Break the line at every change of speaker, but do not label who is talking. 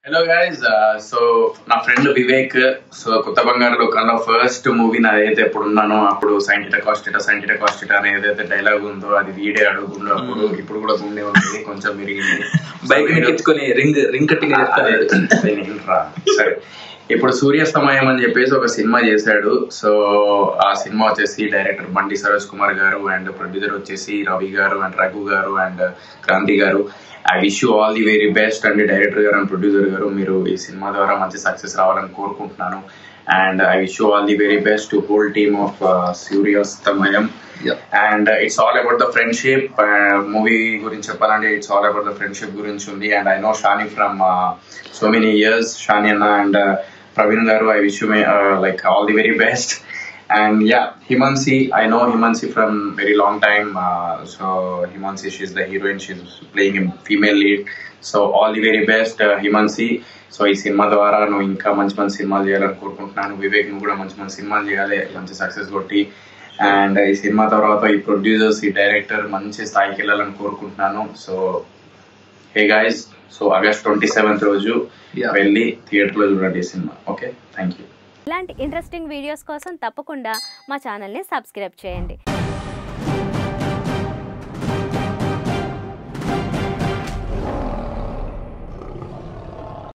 Hello guys so నా friend Vivek so కొత్త బంగారు లోకంలో ఫస్ట్ మూవీ నాది అయితే ఎప్పుడు ఉన్నానో అప్పుడు సైంటిట కాస్టిట సైంటిట కాస్టిట అని ఏదైతే డైలాగ్ ఉందో అది వీడే అడుగుతుండో అప్పుడు ఇప్పుడు కూడా గుండె ఉంది కొంచెం విరిగింది
బైక్ ఎక్కించుకొని రింగ్ రింగ్ కట్టింగ్
అదే, అదే నేను రా. సరే ఇప్పుడు సూర్యాస్తమయం అని చెప్పేసి ఒక సినిమా చేశాడు సో ఆ సినిమా వచ్చేసి డైరెక్టర్ బండి సరోజ్ కుమార్ గారు అండ్ ప్రొడ్యూసర్ వచ్చేసి రవి గారు అండ్ రఘు గారు అండ్ క్రాంతి గారు I wish you all the very best and director గారు అండ్ ప్రొడ్యూసర్ గారు మీరు ఈ సినిమా ద్వారా మంచి సక్సెస్ రావాలని కోరుకుంటున్నాను and I wish you all the very best to whole team of Suryastamayam and it's all about the friendship movie గురించి చెప్పాలంటే it's all about the friendship గురించి ఉంది and I know Shani from so many years Shani అన్న and Praveen గారు I wish you may like all the very best and yeah Himanshi I know Himanshi from very long time so Himanshi she's the heroine she's playing female lead so all the very best Himanshi so ఈ cinema ద్వారా నువ్వు ఇంకా మంచి మంచి సినిమాలు చేయాలని కోరుకుంటున్నాను వివేక్ నువ్వు కూడా మంచి మంచి సినిమాలు చేయాలి మంచి సక్సెస్ కొట్టి అండ్ ఈ సినిమా తర్వాత ఈ ప్రొడ్యూసర్స్ ఈ డైరెక్టర్ మంచి స్థాయికి వెళ్ళాలని కోరుకుంటున్నాను so hey guys so August twenty seventh రోజు
Yeah.
వెళ్ళి థియేటర్ లో చూడండి ఈ సినిమా ఓకే థ్యాంక్ యూ
ఇలాంటి ఇంట్రెస్టింగ్ వీడియోస్ కోసం తప్పకుండా మా ఛానల్ని సబ్స్క్రైబ్ చేయండి